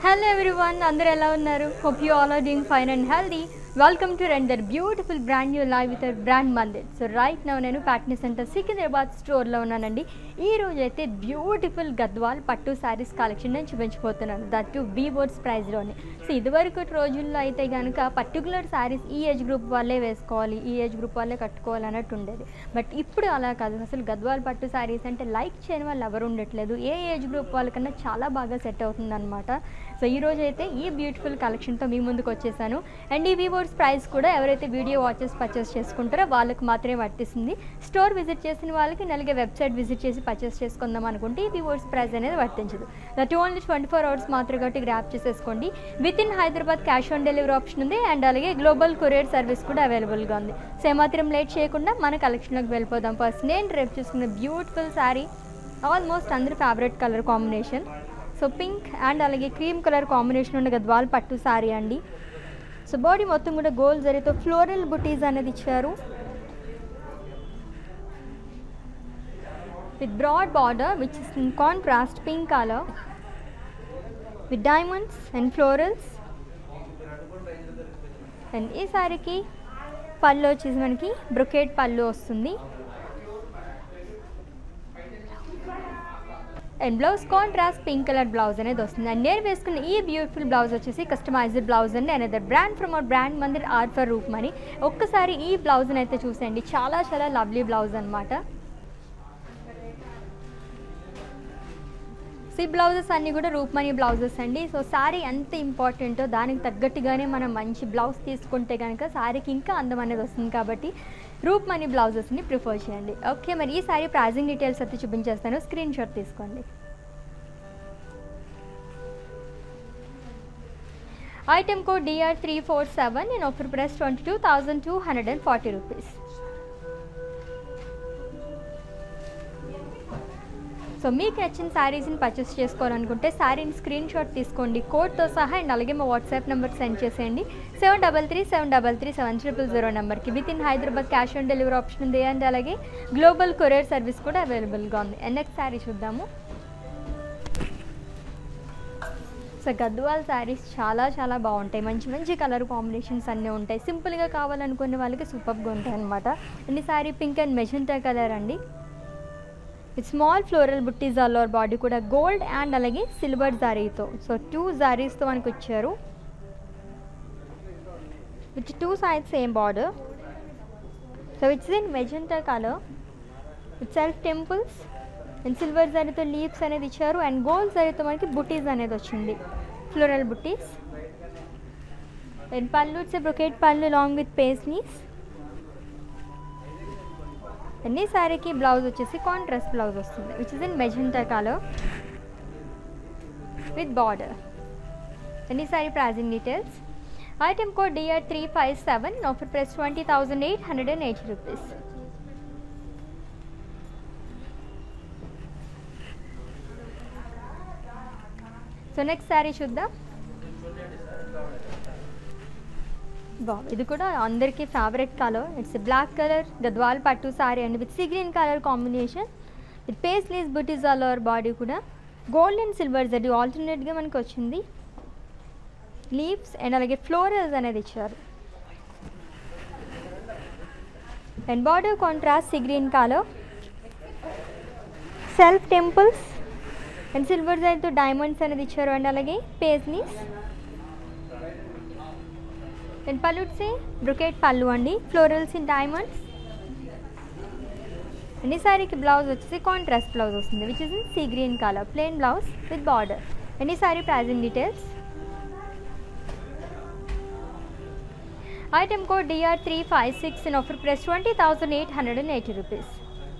Hello everyone అందరూ ఎలా ఉన్నారు hope you all are doing fine and healthy welcome to render beautiful brand new live with Brand Mandir so right now నేను Patny centre Secunderabad స్టోర్లో ఉన్నానండి ఈ రోజు అయితే బ్యూటిఫుల్ గద్వాల్ పట్టు శారీస్ కలెక్షన్ నేను చూపించబోతున్నాను దట్ టు బీ బోర్డ్స్ ప్రైస్లోనే సో ఇదివరకు రోజుల్లో అయితే కనుక పర్టికులర్ శారీస్ ఈ ఏజ్ గ్రూప్ వాళ్ళే వేసుకోవాలి ఈ ఏజ్ గ్రూప్ వాళ్ళే కట్టుకోవాలి అన్నట్టు ఉండేది బట్ ఇప్పుడు అలా కాదు అసలు గద్వాల్ పట్టు శారీస్ అంటే లైక్ చేయని వాళ్ళు ఎవరు ఉండట్లేదు ఏ ఏజ్ గ్రూప్ వాళ్ళకన్నా చాలా బాగా సెట్ అవుతుంది అనమాట సో ఈ రోజు అయితే ఈ బ్యూటిఫుల్ కలెక్షన్తో మీ ముందుకు వచ్చేసాను అండ్ ఈ వీవర్స్ ప్రైస్ కూడా ఎవరైతే వీడియో వాచెస్ పర్చేస్ చేసుకుంటారో వాళ్ళకి మాత్రమే వర్తిస్తుంది స్టోర్ విజిట్ చేసిన వాళ్ళకి నెలగే వెబ్సైట్ విజిట్ చేసి పర్చేస్ చేసుకుందాం అనుకుంటే ఈ వీవర్స్ ప్రైస్ అనేది వర్తించదు that only twenty four hours మాత్రం కాబట్టి గ్రాప్ చేసేసుకోండి with in Hyderabad cash on delivery option ఉంది అండ్ అలాగే గ్లోబల్ కొరియర్ సర్వీస్ కూడా అవైలబుల్గా ఉంది సో ఏమాత్రం లేట్ చేయకుండా మన కలెక్షన్లోకి వెళ్ళిపోదాం ఫస్ట్ నేను రేపు చూసుకున్న బ్యూటిఫుల్ శారీ ఆల్మోస్ట్ అందరి favourite colour combination so pink and అలాగే క్రీమ్ కలర్ కాంబినేషన్ ఉన్న గద్వాల్ పట్టు శారీ అండి సో బాడీ మొత్తం కూడా గోల్డ్ జరీతో ఫ్లోరల్ బుటీస్ అనేది ఇచ్చారు with broad border which is in contrast pink colour with diamonds and florals and ఈ శారీకి పళ్ళు వచ్చేసి మనకి బ్రొకేట్ పళ్ళు వస్తుంది and blouse contrast pink colour blouse అనేది వస్తుంది అండ్ నేను వేసుకున్న ఈ బ్యూటిఫుల్ బ్లౌజ్ వచ్చేసి కస్టమైజ్డ్ బ్లౌజ్ అండి అనేది brand from our Brand Mandir or for Roopmani ఒక్కసారి ఈ బ్లౌజ్ని అయితే చూసేయండి చాలా చాలా లవ్లీ బ్లౌజ్ అనమాట ఈ బ్లౌజెస్ అన్నీ కూడా రూప్మణి బ్లౌజెస్ అండి సో శారీ ఎంత ఇంపార్టెంటో దానికి తగ్గట్టుగానే మనం మంచి బ్లౌజ్ తీసుకుంటే కనుక శారీకి ఇంకా అందం అనేది వస్తుంది కాబట్టి రూప్మణి బ్లౌజెస్ని ప్రిఫర్ చేయండి ఓకే మరి ఈ శారీ ప్రైజింగ్ డీటెయిల్స్ అయితే చూపించేస్తాను స్క్రీన్ షాట్ తీసుకోండి item code DR three four seven నేను offer price twenty two thousand two hundred and forty rupees so మీకు నచ్చిన శారీస్ని పర్చేస్ చేసుకోవాలనుకుంటే శారీని స్క్రీన్ షాట్ తీసుకోండి కోడ్తో సహా అండ్ అలాగే మా వాట్సాప్ నెంబర్కి సెండ్ చేసేయండి seven double three seven double three seven triple zero నెంబర్కి with in Hyderabad cash on delivery option ఉంది అండ్ అలాగే గ్లోబల్ కొరియర్ సర్వీస్ కూడా అవైలబుల్గా ఉంది అండ్ నెక్స్ట్ శారీ చూద్దాము సో గద్వాల్ శారీస్ చాలా చాలా బాగుంటాయి మంచి మంచి కలర్ కాంబినేషన్స్ అన్నీ ఉంటాయి సింపుల్గా కావాలనుకునే వాళ్ళకి సూపర్గా ఉంటాయి అనమాట అండ్ ఈ sari pink and magenta colour అండి with small floral butis all over body కూడా గోల్డ్ అండ్ అలాగే సిల్వర్ జారీతో సో టూ జారీస్తో మనకు వచ్చారు with two side same border so it's in magenta colour with self temples and silver జరీతో leaves అనేది ఇచ్చారు అండ్ గోల్డ్ జరీతో మనకి బుటీస్ అనేది వచ్చింది floral butis and pallu it's brocade pallu long with paisleys అన్ని శారీకి బ్లౌజ్ వచ్చేసి కాంట్రాస్ట్ బ్లౌజ్ వస్తుంది which is in magenta colour with border అన్ని sari pricing details item code DR three five seven offer price twenty thousand eight hundred and eighty rupees so next sari చూద్దాం బావ్ ఇది కూడా అందరికీ favourite colour it's black colour Gadwal పట్టు sari and with sea green colour combination with paisleys butis all over body కూడా gold and silver zari ఆల్టర్నేట్గా మనకు వచ్చింది లీవ్స్ అండ్ అలాగే ఫ్లోరల్స్ అనేది ఇచ్చారు and border contrast sea green colour self temples and silver జరీతో diamonds అనేది ఇచ్చారు అండ్ అలాగే పేస్లీస్ అండ్ పళ్ళు వచ్చి బ్రొకేట్ పళ్ళు అండి ఫ్లోరల్స్ ఇన్ డైమండ్స్ అండ్ ఈ శారీకి బ్లౌజ్ వచ్చేసి కాంట్రాస్ట్ బ్లౌజ్ వస్తుంది which is in sea green colour plain blouse with border and ఈ sari pricing details item code DR three five six in offer price twenty thousand eight hundred and eighty rupees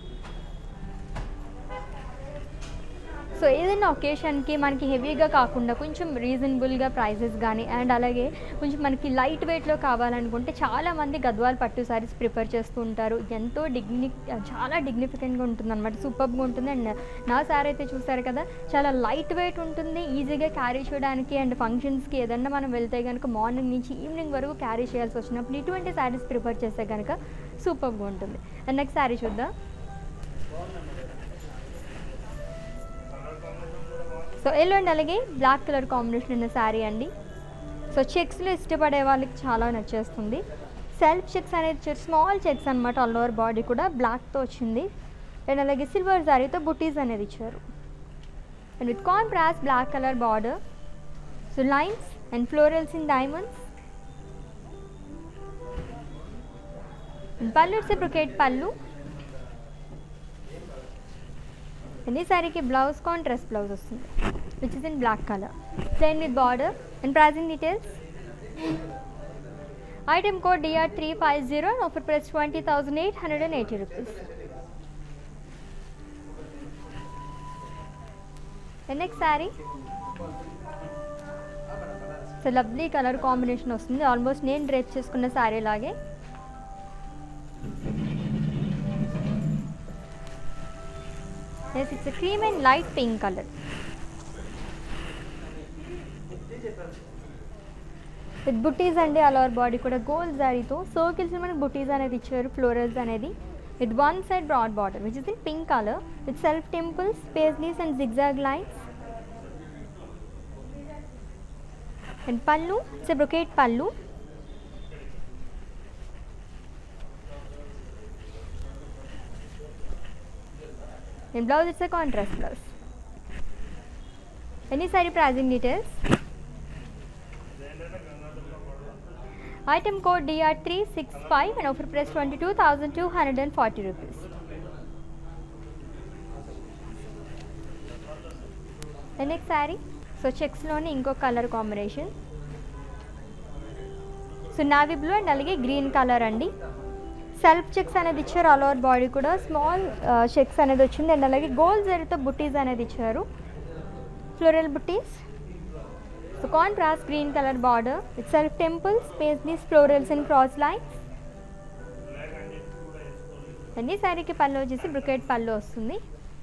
so ఏదైనా ఒకేషన్కి మనకి హెవీగా కాకుండా కొంచెం రీజనబుల్గా prices కానీ and అలాగే కొంచెం మనకి లైట్ వెయిట్లో కావాలనుకుంటే చాలామంది గద్వాల్ పట్టు సారీస్ ప్రిఫర్ చేస్తూ ఉంటారు ఎంతో డిగ్ని చాలా డిగ్నిఫికెంట్గా ఉంటుంది అనమాట సూపర్గా ఉంటుంది అండ్ నా సారీ అయితే చూసారు కదా చాలా లైట్ వెయిట్ ఉంటుంది ఈజీగా క్యారీ చేయడానికి అండ్ ఫంక్షన్స్కి ఏదన్నా మనం వెళ్తే కనుక మార్నింగ్ నుంచి ఈవినింగ్ వరకు క్యారీ చేయాల్సి వచ్చినప్పుడు ఇటువంటి శారీస్ ప్రిఫర్ చేస్తే కనుక సూపర్గా ఉంటుంది అండ్ నెక్స్ట్ శారీ చూద్దాం సో ఎల్లో అండ్ అలాగే బ్లాక్ కలర్ కాంబినేషన్ ఉన్న శారీ అండి సో చెక్స్లో ఇష్టపడే వాళ్ళకి చాలా నచ్చేస్తుంది సెల్ఫ్ చెక్స్ అనేది స్మాల్ చెక్స్ అనమాట ఆల్ ఓవర్ బాడీ కూడా బ్లాక్తో వచ్చింది అండ్ అలాగే సిల్వర్ శారీతో బుటీస్ అనేది ఇచ్చారు and with contrast black colour border so lines and florals in diamonds pallu it's brocade pallu and ఈ శారీకి బ్లౌజ్ కాంట్రాస్ట్ బ్లౌజ్ వస్తుంది which is in black colour plain with border and pricing details item code DR three five zero offer price twenty thousand eight hundred and eighty rupees next sari so lovely colour combination వస్తుంది almost నేను dress చేసుకున్న శారీ లాగే yes it's cream and light pink colour with butis అండి all over body కూడా gold జారీతో circles మనకి బుటీస్ అనేది ఇచ్చారు ఫ్లోరల్స్ అనేది with one side broad border which is in pink colour with self temples paisleys and zigzag lines and pallu it's brocade pallu and blouse it's a contrast blouse any sorry pricing details item code DR three six five and offer price twenty two thousand two hundred and forty rupees next sari so చెక్స్లోనే ఇంకో colour combination so navy blue and అలాగే green colour అండి self checks అనేది ఇచ్చారు all over body కూడా small checks అనేది వచ్చింది and అలాగే గోల్డ్ జరీతో బుటీస్ అనేది ఇచ్చారు floral butis so contrast green colour border with self temples paisleys florals and cross lines and ఈ శారీకి పళ్ళు వచ్చేసి బ్రికెట్ పళ్ళు వస్తుంది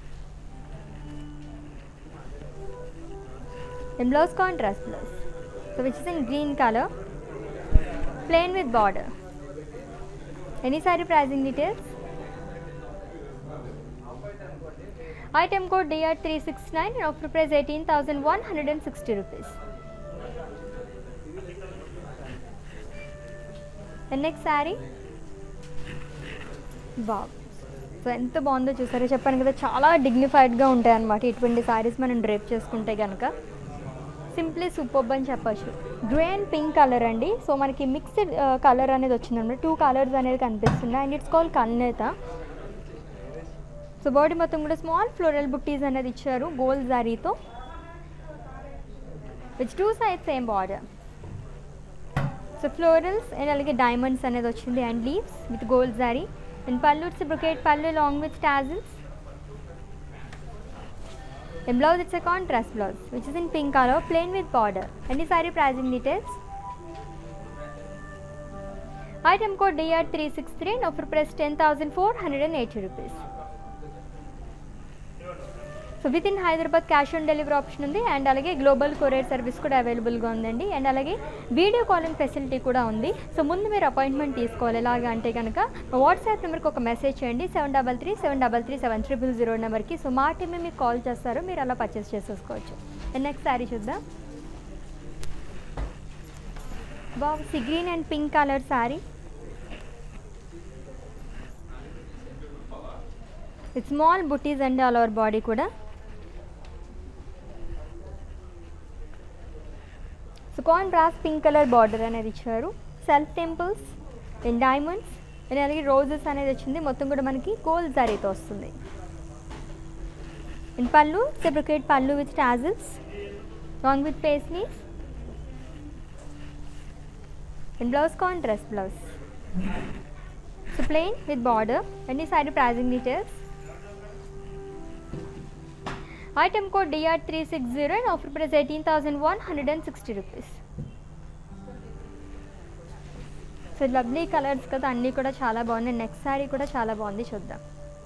and blouse contrast blouse so which is in green colour plain with border any sorry pricing details item code DR three six nine and offer price eighteen thousand one hundred and sixty rupees next sari బాగు so ఎంత బాగుందో చూసారో చెప్పాను కదా చాలా డిగ్నిఫైడ్గా ఉంటాయి అన్నమాట ఇటువంటి శారీస్ మనం డ్రేప్ చేసుకుంటే కనుక సింప్లీ సూపర్బ్ అని చెప్పొచ్చు గ్రే అండ్ పింక్ కలర్ అండి సో మనకి మిక్స్డ్ కలర్ అనేది వచ్చిందన్నమాట టూ కలర్స్ అనేది కనిపిస్తుంది అండ్ ఇట్స్ కాల్ కన్నేత సో బాడీ మొత్తం కూడా స్మాల్ ఫ్లోరల్ బుట్టీస్ అనేది ఇచ్చారు గోల్డ్ జారీతో which two side same border so florals and అలాగే డైమండ్స్ అనేది వచ్చింది and leaves with gold zari and pallu it's brocade pallu long with tassels The blouse it's a contrast blouse which is in pink color plain with border. Any saree pricing details? Item code DR363 and offer price 10,480 rupees. So with in Hyderabad cash on delivery option ఉంది and అలాగే global courier service కూడా అవైలబుల్గా ఉందండి and అలాగే video calling facility కూడా ఉంది so ముందు మీరు అపాయింట్మెంట్ తీసుకోవాలి ఎలాగా అంటే కనుక వాట్సాప్ నెంబర్కి ఒక మెసేజ్ చేయండి seven double three seven double three seven triple zero నెంబర్కి సో మా టీమే మీకు కాల్ చేస్తారు మీరు అలా పర్చేస్ చేసేసుకోవచ్చు అండ్ నెక్స్ట్ శారీ చూద్దాం బాబు sea green and pink colour sari with small butis అండి ఆల్ ఓవర్ బాడీ కూడా so contrast pink colour border అనేది ఇచ్చారు self temples and diamonds and అలాగే రోజెస్ అనేది వచ్చింది మొత్తం కూడా మనకి గోల్డ్ జరీతో వస్తుంది and pallu its brocade pallu with tassels long with paisleys and blouse contrast blouse so plain with border and ఈ side pricing details item code DR three six zero and offer price eighteen thousand one hundred and sixty rupees so lovely colours కదా అన్నీ కూడా చాలా బాగున్నాయి next sari కూడా చాలా బాగుంది చూద్దాం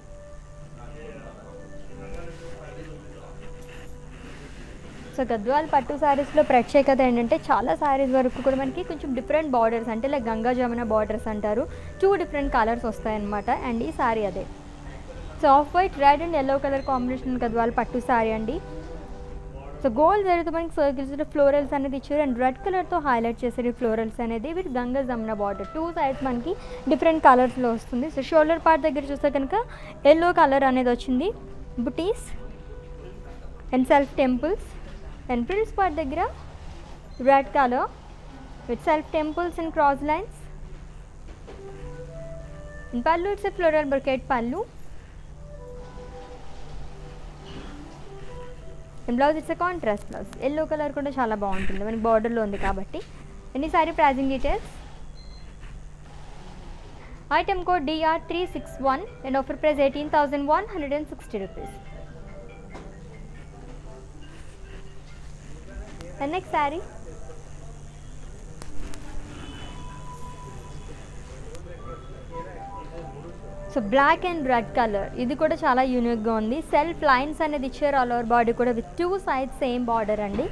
సో గద్వాల్ పట్టు శారీస్లో ప్రత్యేకత ఏంటంటే చాలా శారీస్ వరకు కూడా మనకి కొంచెం డిఫరెంట్ బార్డర్స్ అంటే లైక్ గంగా జమున బార్డర్స్ అంటారు టూ డిఫరెంట్ కలర్స్ వస్తాయన్నమాట అండ్ ఈ శారీ అదే so off white red and yellow colour combination Gadwal పట్టు శారీ అండి సో గోల్డ్ జరిగితే మనకి సర్కిల్స్ ఫ్లోరల్స్ అనేది ఇచ్చారు అండ్ రెడ్ కలర్తో హైలైట్ చేసారు ఈ ఫ్లోరల్స్ అనేది with Ganga Jamuna border two sides మనకి డిఫరెంట్ కలర్స్లో వస్తుంది సో షోల్డర్ పార్ట్ దగ్గర చూస్తే కనుక ఎల్లో కలర్ అనేది వచ్చింది butis and self temples and frills part దగ్గర red colour with self temples and cross lines and pallu its floral brocade pallu and blouse its contrast blouse yellow colour కూడా చాలా బాగుంటుంది మనకి బార్డర్లో ఉంది కాబట్టి అండ్ ఈ sorry pricing details item code DR three six one and offer price eighteen thousand one hundred and sixty rupees and next sari so black and red colour ఇది కూడా చాలా యూనిక్గా ఉంది సెల్ఫ్ లైన్స్ అనేది ఇచ్చారు ఆల్ ఓవర్ బాడీ కూడా with two sides same border అండి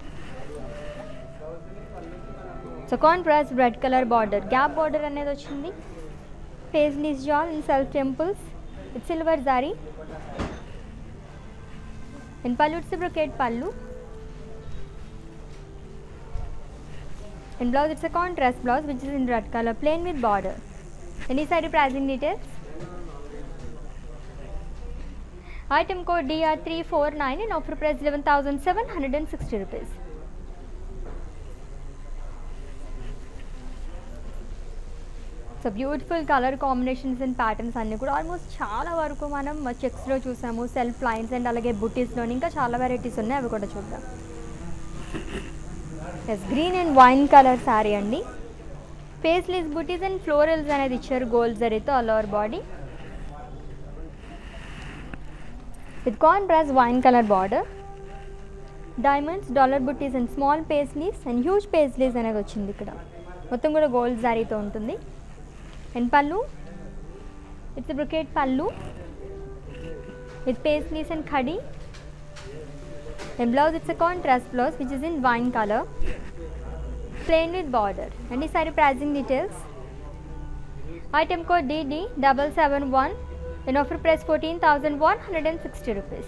so contrast red colour border gap border అనేది వచ్చింది paisleys jaal in self temples with silver zari in pallu it's brocade pallu in blouse it's a contrast blouse which is in red color plain with border any side pricing details item code dr349 and offer price 11760 rupees so beautiful colour combinations and patterns అన్నీ కూడా almost చాలా వరకు మనం చెక్స్లో చూసాము self lines and అలాగే బుటీస్లోని ఇంకా చాలా varieties ఉన్నాయి అవి కూడా చూద్దాం ఎస్ green and wine colour sari అండి ఫేస్లెస్ బుటీస్ అండ్ ఫ్లోరల్స్ అనేది ఇచ్చారు గోల్డ్ జరీతో all over body with contrast wine colour border diamonds dollar బుటీస్ and small paisleys and huge paisleys అనేది వచ్చింది ఇక్కడ మొత్తం కూడా గోల్డ్ జారీతో ఉంటుంది and pallu its brocade pallu with paisleys and khadi and blouse it's a contrast blouse which is in wine color plain with border and the saree pricing details item code dd double seven one and offer price 14160 rupees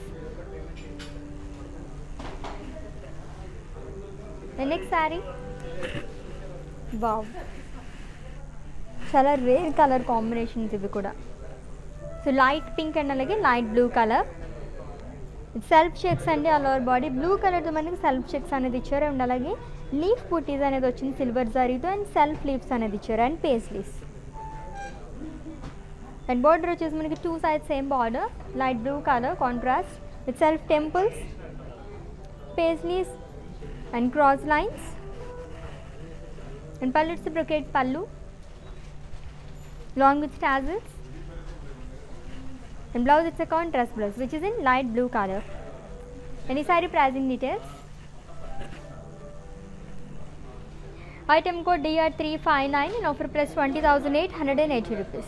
the next saree wow చాలా rare colour combinations ఇవి కూడా so light pink and అలాగే light blue colour self checks అండి all over body blue కలర్తో మనకి self checks అనేది ఇచ్చారు and అలాగే లీఫ్ పుట్టీస్ అనేది వచ్చింది సిల్వర్ జరీతో అండ్ సెల్ఫ్ లీవ్స్ అనేది ఇచ్చారు అండ్ పేస్లీస్ అండ్ బార్డర్ వచ్చేసి మనకి two sides same border light blue colour contrast with self temples paisleys and cross lines and pallu it's brocade pallu long with tassels and blouse it's a contrast blouse which is in light blue color any saree pricing details item code dr359 and offer price 20880 rupees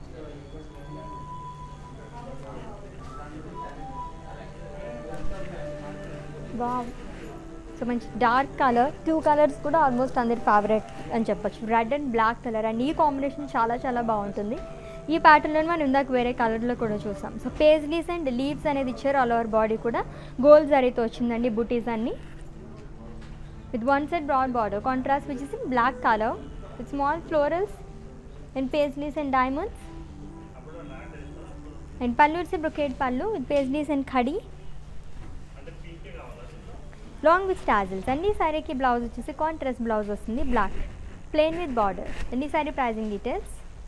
wow so మంచి dark colour two colours కూడా almost అందరి favourite అని చెప్పొచ్చు red and black colour and ఈ combination చాలా చాలా బాగుంటుంది ఈ ప్యాటర్న్లో మనం ఇందాక వేరే కలర్లో కూడా చూసాం సో పేజ్లీస్ అండ్ లీవ్స్ అనేది ఇచ్చారు ఆల్ ఓవర్ బాడీ కూడా గోల్డ్ జరీతో వచ్చిందండి బుటీస్ అన్ని with one side broad border contrast which is in black colour with small florals and paisleys and diamonds and pallu it's brocade pallu with paisleys and khadi long with tassels and ఈ సారీకి blouse వచ్చేసి contrast blouse వస్తుంది black plain with border and ఈ sorry pricing details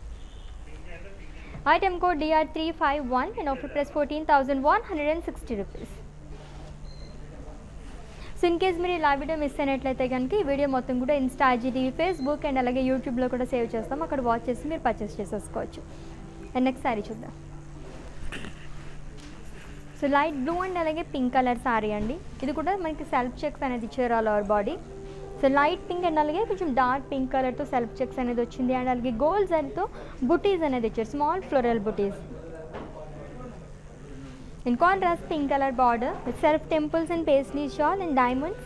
item code dr351 and offer price 14160 rupees so in case మీరు ఇలా video miss అయినట్లయితే కనుక ఈ వీడియో మొత్తం కూడా ఇన్స్టా ఐజీటీవీ ఫేస్బుక్ అండ్ అలాగే యూట్యూబ్లో కూడా సేవ్ చేస్తాం అక్కడ వాచ్ చేసి మీరు పర్చేస్ చేసేసుకోవచ్చు అండ్ నెక్స్ట్ శారీ చూద్దాం సో లైట్ బ్లూ అండ్ అలాగే పింక్ కలర్ శారీ అండి ఇది కూడా మనకి సెల్ఫ్ చెక్స్ అనేది ఇచ్చారు all over body so light pink and అలాగే కొంచెం డార్క్ పింక్ కలర్తో సెల్ఫ్ చెక్స్ అనేది వచ్చింది అండ్ అలాగే గోల్డ్ జరీతో బుటీస్ అనేది ఇచ్చారు small floral butis in contrast pink colour border with self temples and paisley shawl and diamonds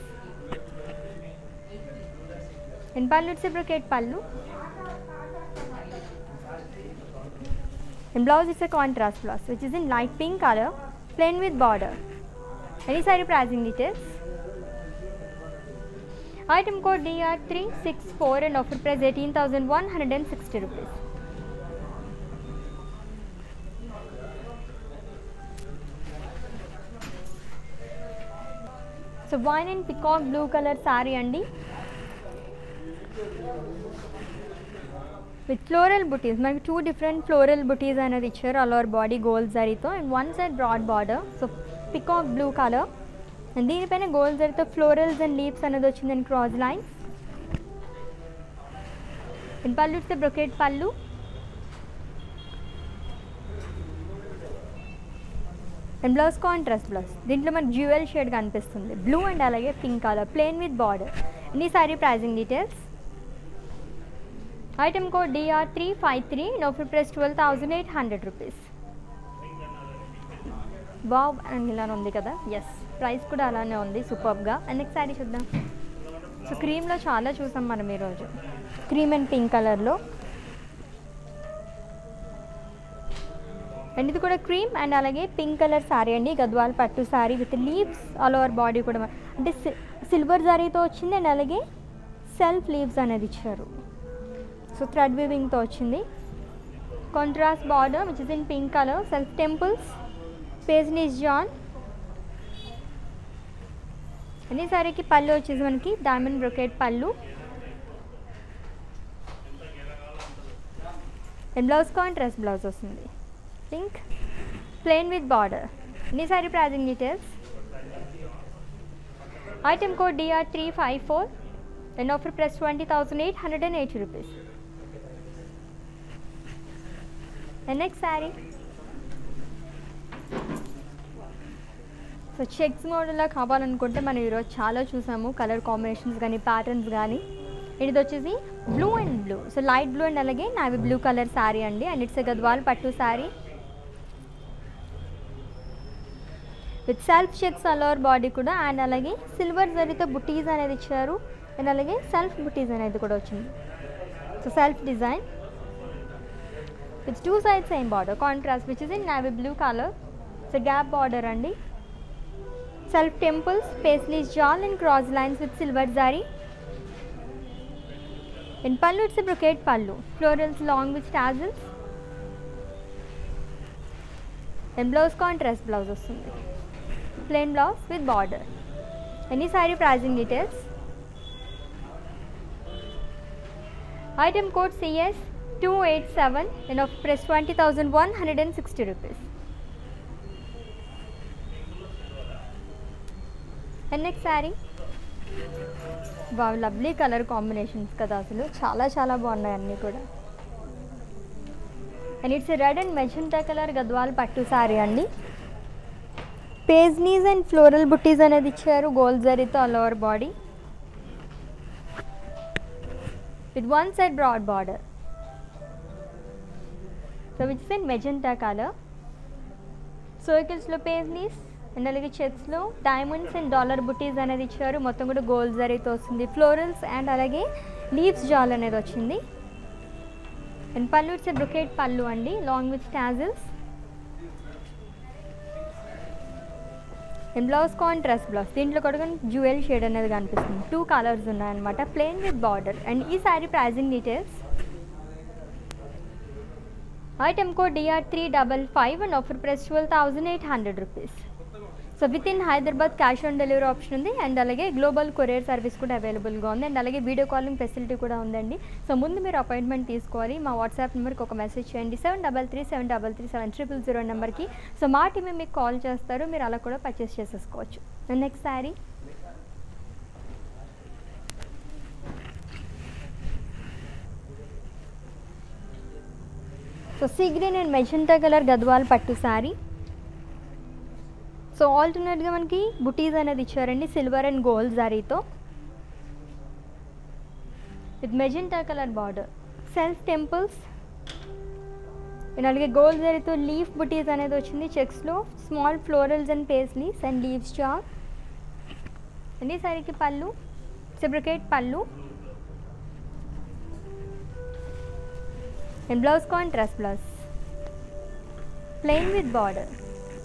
in pallu it's brocade pallu in blouse it's a contrast blouse which is in light pink color plain with border any saree pricing details Item code DR364 and offer price 18,160 rupees. So wine and peacock blue colour sari అండి with floral బుటీస్ మనకి two different floral బుటీస్ అనేది ఇచ్చారు all over body gold జరీతో and one side broad border so peacock blue colour and దీనిపైన gold జరీతో florals and leaves అనేది వచ్చిందని క్రాస్ లైన్స్ అండ్ పళ్ళు ఇస్తే brocade pallu and blouse contrast blouse దీంట్లో మనకి జ్యువెల్ షేడ్ కనిపిస్తుంది బ్లూ అండ్ అలాగే pink colour plain with border and ఈ sorry pricing details item code DR three five three and offer price twelve thousand eight hundred rupees బాబ్ అని ఇలానే ఉంది కదా ఎస్ ప్రైస్ కూడా అలానే ఉంది సూపర్గా అండ్ నెక్స్ట్ శారీ చూద్దాం సో క్రీమ్లో చాలా చూసాం మనం ఈరోజు క్రీమ్ అండ్ పింక్ కలర్లో అండ్ ఇది కూడా క్రీమ్ అండ్ అలాగే పింక్ కలర్ శారీ అండి గద్వాల్ పట్టు saree with leaves all over body కూడా మ- అంటే సిల్వర్ జారీతో వచ్చింది అండ్ అలాగే సెల్ఫ్ లీవ్స్ అనేది ఇచ్చారు సో థ్రెడ్ వీవింగ్తో వచ్చింది contrast border which is in pink colour self temples paisleys జాన్ అన్ని సారీకి పళ్ళు వచ్చేసి మనకి diamond brocade pallu and blouse contrast blouse వస్తుంది పింక్ ప్లెయిన్ విత్ బార్డర్ అన్ని saree pricing details item code DR three five four and offer price twenty thousand eight hundred and eighty rupees and next sari so checks మోడల్లా కావాలనుకుంటే మనం ఈరోజు చాలా చూసాము colour combinations కానీ patterns కానీ ఇది వచ్చేసి blue and blue so light blue and అలాగే నావి బ్లూ కలర్ శారీ అండి అండ్ ఇట్స్ గద్వాల్ పట్టు saree with self checks all over body కూడా అండ్ అలాగే సిల్వర్ జరీతో బుటీస్ అనేది ఇచ్చారు అండ్ అలాగే సెల్ఫ్ బుటీస్ అనేది కూడా వచ్చింది so self design with two side same border contrast which is in navy blue colour so gap border అండి self temples paisleys jaal and cross lines with silver zari In pallu, it's a brocade pallu. Florals long with tassels. And blouse contrast blouse వస్తుంది plain blouse with border any sorry pricing details item code CS two eight seven and offer price twenty thousand one hundred and sixty rupees and next saree బాగా lovely colour combinations కదా అసలు చాలా చాలా బాగున్నాయి అన్నీ కూడా and its red and magenta colour Gadwal పట్టు శారీ అండి పేజ్నీస్ అండ్ ఫ్లోరల్ బుట్టీస్ అనేది ఇచ్చారు గోల్డ్ జరీతో all over body with one side broad border so which is and magenta colour సర్కిల్స్లో పేజ్నీస్ అండ్ అలాగే చెక్స్లో డైమండ్స్ అండ్ డాలర్ బుటీస్ అనేది ఇచ్చారు మొత్తం కూడా గోల్డ్ జరీతో వస్తుంది ఫ్లోరల్స్ అండ్ అలాగే లీవ్స్ జాల్ అనేది వచ్చింది and pallu it's brocade pallu అండి long with tassels and blouse contrast blouse దీంట్లో కూడా జ్యువెల్ షేడ్ అనేది కనిపిస్తుంది టూ కలర్స్ ఉన్నాయన్నమాట ప్లెయిన్ విత్ బార్డర్ అండ్ ఈ sari pricing details item code DR three double five and offer price twelve thousand eight hundred rupees so with in Hyderabad cash on delivery option ఉంది and అలాగే global courier service కూడా అవైలబుల్గా ఉంది and అలాగే video calling facility కూడా ఉందండి so ముందు మీరు అపాయింట్మెంట్ తీసుకోవాలి మా వాట్సాప్ నెంబర్కి ఒక మెసేజ్ చేయండి seven double three seven double three seven triple zero నెంబర్కి సో మా టీమే మీకు కాల్ చేస్తారు మీరు అలా కూడా పర్చేస్ చేసేసుకోవచ్చు next sari so sea green and magenta colour Gadwal పట్టు శారీ సో ఆల్టర్నేట్గా మనకి బుటీస్ అనేది ఇచ్చారండి సిల్వర్ అండ్ గోల్డ్ జారీతో with magenta colour border self temples and అలాగే గోల్డ్ జారీతో లీఫ్ బుటీస్ అనేది వచ్చింది చెక్స్లో small florals and paisleys and leaves జార్ అండ్ ఈ సారీకి pallu its brocade pallu and blouse contrast blouse plain with border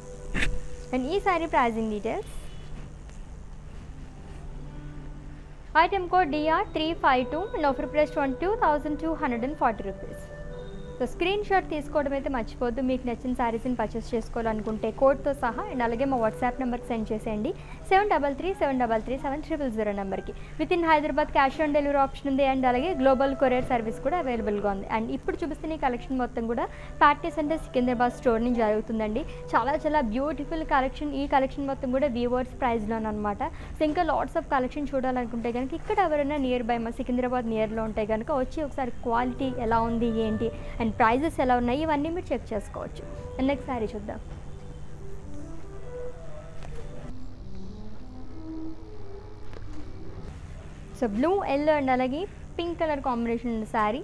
and ఈ sorry pricing details item code DR three five two and offer price twenty two thousand two hundred and forty rupees so screenshot తీసుకోవడం అయితే మర్చిపోద్దు మీకు నచ్చిన శారీస్ని purchase చేసుకోవాలనుకుంటే కోడ్తో సహా and అలాగే మా వాట్సాప్ నెంబర్కి సెండ్ చేసేయండి seven double three seven double three seven triple zero నెంబర్కి with in Hyderabad cash on delivery option ఉంది అండ్ అలాగే గ్లోబల్ కొరియర్ సర్వీస్ కూడా అవైలబుల్గా ఉంది అండ్ ఇప్పుడు చూపిస్తున్న ఈ కలెక్షన్ మొత్తం కూడా పార్టీ సెంటర్ సికింద్రాబాద్ స్టోర్ నుంచి జరుగుతుందండి చాలా చాలా బ్యూటిఫుల్ కలెక్షన్ ఈ కలెక్షన్ మొత్తం కూడా వ్యూవర్స్ ప్రైస్లో అనమాట సో ఇంకా లాట్స్ ఆఫ్ కలెక్షన్ చూడాలనుకుంటే కనుక ఇక్కడ ఎవరైనా నియర్ బై మా సికింద్రాబాద్ నియర్లో ఉంటే కనుక వచ్చి ఒకసారి క్వాలిటీ ఎలా ఉంది ఏంటి అండ్ ప్రైజెస్ ఎలా ఉన్నాయి ఇవన్నీ మీరు చెక్ చేసుకోవచ్చు అండ్ నెక్స్ట్ శారీ చూద్దాం సో బ్లూ ఎల్లో అండ్ అలాగే పింక్ కలర్ కాంబినేషన్ ఉన్న శారీ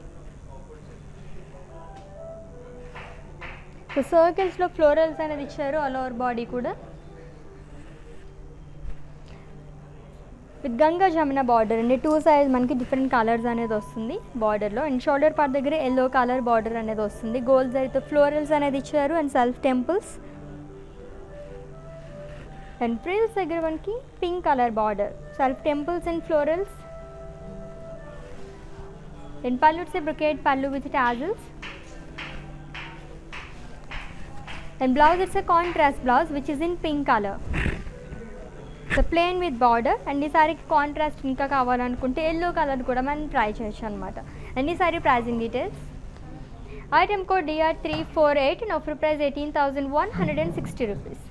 సో సర్కిల్స్లో ఫ్లోరల్స్ అనేది ఇచ్చారు ఆల్ ఓవర్ బాడీ కూడా విత్ గంగా జమున బార్డర్ అండి టూ సైజ్ మనకి డిఫరెంట్ కలర్స్ అనేది వస్తుంది బార్డర్లో అండ్ షోల్డర్ పార్ట్ దగ్గర ఎల్లో కలర్ బార్డర్ అనేది వస్తుంది గోల్డ్ అయితే ఫ్లోరల్స్ అనేది ఇచ్చారు and self temples and frills దగ్గర మనకి pink colour border self temples and florals and pallu it's brocade pallu with tassels and blouse it's a contrast blouse which is in pink colour so plain with border and ఈ సారీకి contrast ఇంకా కావాలనుకుంటే yellow colour కూడా మనం try చేయొచ్చు అనమాట and ఈ sorry pricing details item code DR three four eight and offer price eighteen thousand one hundred and sixty rupees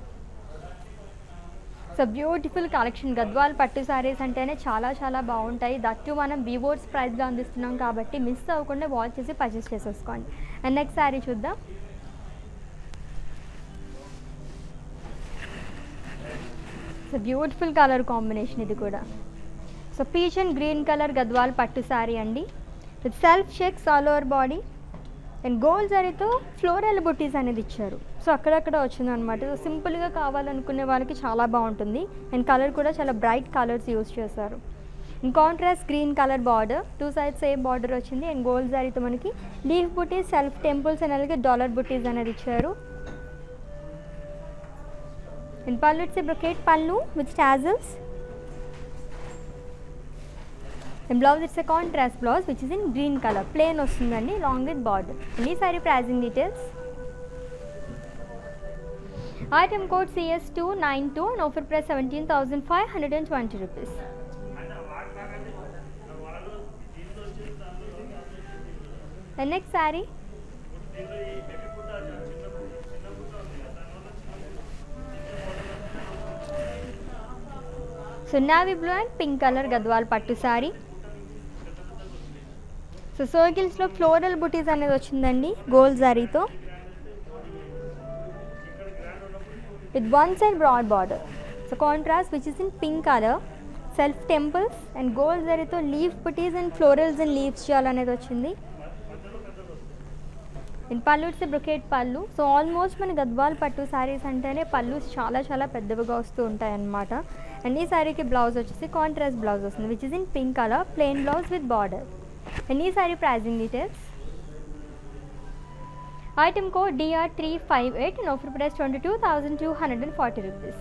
so beautiful collection Gadwal పట్టు సారీస్ అంటేనే చాలా చాలా బాగుంటాయి దట్టు మనం బీవోర్స్ ప్రైస్లో అందిస్తున్నాం కాబట్టి మిస్ అవ్వకుండా వాచ్ చేసి పర్చేస్ చేసేసుకోండి అండ్ నెక్స్ట్ శారీ చూద్దాం సో బ్యూటిఫుల్ కలర్ కాంబినేషన్ ఇది కూడా so peach and green colour Gadwal పట్టు శారీ అండి with self checks all over body and gold జరీతో ఫ్లోరల్ బుట్టీస్ అనేది ఇచ్చారు సో అక్కడక్కడ వచ్చిందనమాట సో సింపుల్గా కావాలనుకునే వాళ్ళకి చాలా బాగుంటుంది అండ్ కలర్ కూడా చాలా బ్రైట్ కలర్స్ యూస్ చేశారు in contrast green colour border two sides same border వచ్చింది అండ్ గోల్డ్ జరీతో మనకి leaf buttis self temples and అలాగే డాలర్ బుట్టీస్ అనేది ఇచ్చారు and pallu it's brocade pallu with tassels and blouse it's a contrast blouse which is in green colour plain వస్తుందండి long with border and ఈ sorry pricing details item code CS two nine two and offer price seventeen thousand five hundred and twenty rupees and next sari so navy blue and pink colour Gadwal పట్టు sari so సర్కిల్స్లో floral బుటీస్ అనేది వచ్చిందండి gold జారీతో with one side broad border so contrast which is in pink colour self temples and gold జరీతో leaf buttis and florals and leaves చేయాలనేది వచ్చింది in pallu it's brocade pallu so almost మన గద్వాల్ పట్టు శారీస్ అంటేనే పళ్ళు చాలా చాలా పెద్దవిగా వస్తూ ఉంటాయి అన్నమాట అండ్ ఈ శారీకి బ్లౌజ్ వచ్చేసి కాంట్రాస్ట్ బ్లౌజ్ వస్తుంది which is in pink colour plain blouse with border and ఈ sari pricing details item code DR three five eight and offer price twenty two thousand two hundred and forty rupees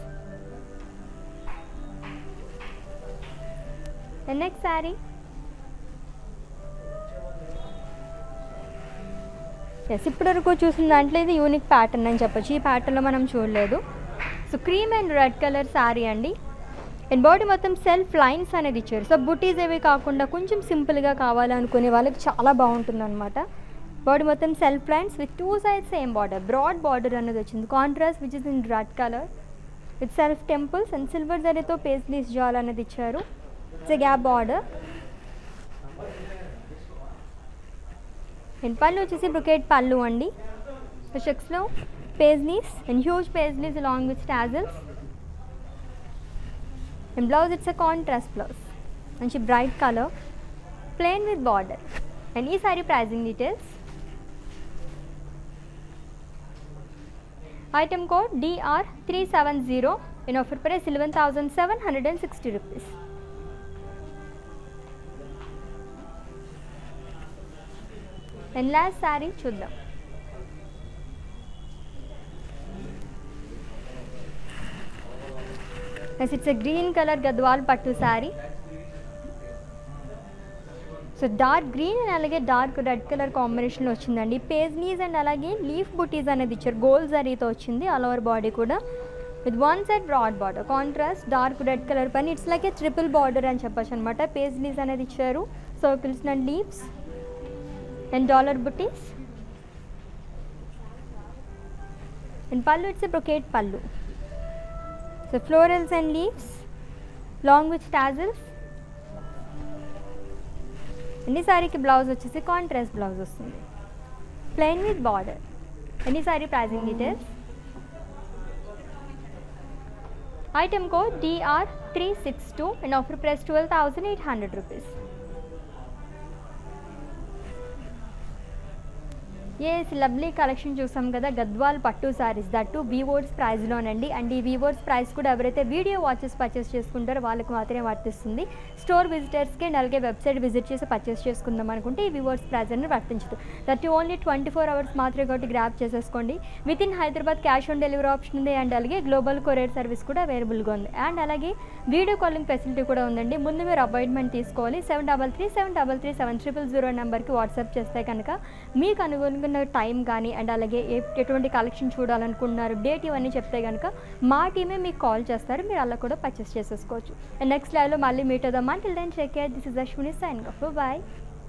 and next saree yes ఇప్పటివరకు చూసిన దాంట్లో ఇది unique pattern అని చెప్పొచ్చు ఈ ప్యాటర్న్లో మనం చూడలేదు so cream and red colour sari అండి అండ్ బాడీ మొత్తం సెల్ఫ్ లైన్స్ అనేది ఇచ్చారు సో బుటీస్ ఏవి కాకుండా కొంచెం సింపుల్గా కావాలనుకునే వాళ్ళకి చాలా బాగుంటుంది అనమాట బాడీ మొత్తం self lines with two sides same border broad border అనేది వచ్చింది contrast which is in red colour with self temples and silver జరీతో పేస్లీస్ జాల్ అనేది ఇచ్చారు it's a gap border and pallu వచ్చేసి బ్రుకెట్ పళ్ళు అండి చెక్స్లో paisleys and huge paisleys along with tassels and blouse it's a contrast blouse మంచి bright colour plain with border and ఈ sorry pricing details item code DR three seven zero in offer price eleven thousand seven hundred and sixty rupees and last saree చూద్దాం yes it's a green colour Gadwal పట్టు sari so dark green and అలాగే dark red colour కాంబినేషన్లో వచ్చిందండి పేజ్నీస్ and అలాగే leaf butis అనేది ఇచ్చారు gold జరీతో వచ్చింది ఆల్ ఓవర్ బాడీ కూడా with one side broad border contrast dark red colour పైన it's like a triple border అని చెప్పొచ్చు అనమాట పేజ్లీస్ అనేది ఇచ్చారు circles and leaves and dollar బుటీస్ and pallu it's brocade pallu so florals and leaves long with tassels ఎన్ని సారీకి బ్లౌజ్ వచ్చేసి కాంట్రాస్ట్ బ్లౌజ్ వస్తుంది ప్లెయిన్ విత్ బార్డర్ ఎన్ని saree pricing details item code DR three six two and offer price twelve thousand eight hundred rupees yes lovely collection చూసాం కదా గద్వాల్ పట్టు sarees that weavers ప్రైస్లోనండి and ఈ వీవోర్స్ ప్రైస్ కూడా ఎవరైతే video watches purchase చేసుకుంటారో వాళ్ళకి మాత్రమే వర్తిస్తుంది స్టోర్ విజిటర్స్కి అండ్ అలాగే వెబ్సైట్ విజిట్ చేసి పర్చేస్ చేసుకుందాం అనుకుంటే ఈ వీవోర్స్ ప్రైస్ అనేది వర్తించదు that only twenty four hours మాత్రమే కాబట్టి గ్రాప్ చేసేసుకోండి with in Hyderabad cash on delivery option ఉంది అండ్ అలాగే గ్లోబల్ కొరియర్ సర్వీస్ కూడా అవైలబుల్గా ఉంది అండ్ అలాగే వీడియో కాలింగ్ ఫెసిలిటీ కూడా ఉందండి ముందు మీరు అపాయింట్మెంట్ తీసుకోవాలి seven double three seven double three seven triple zero నెంబర్కి వాట్సాప్ చేస్తే కనుక మీకు అనుగుణంగా టైం కానీ అండ్ అలాగే ఏ- ఎటువంటి కలెక్షన్ చూడాలనుకుంటున్నారు డేట్ ఇవన్నీ చెప్తే కనుక మా టీమే మీకు కాల్ చేస్తారు మీరు అలా కూడా పర్చేస్ చేసేసుకోవచ్చు అండ్ నెక్స్ట్ లైవ్లో మళ్ళీ మీట్ అవుదాం until then check this is Ashwini sign off bye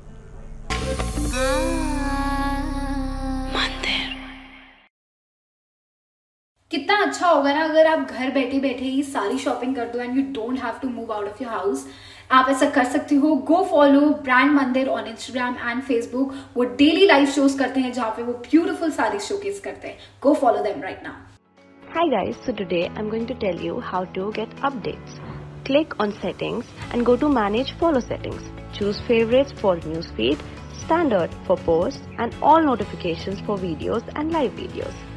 कितना अच्छा होगा ना अगर आप घर बैठे बैठे ही सारी शॉपिंग कर दो and you don't have to move out of your house आप ऐसा कर सकते हो go follow brand Mandir on Instagram and Facebook वो डेली लाइव शोज करते हैं जहाँ पे वो ब्यूटीफुल सारी शोकेस करते हैं go follow them right now Hi guys, so today I'm going to tell you how to get updates. Click on settings and go to manage follow settings. Choose favorites for newsfeed, standard for posts and all notifications for videos and live videos.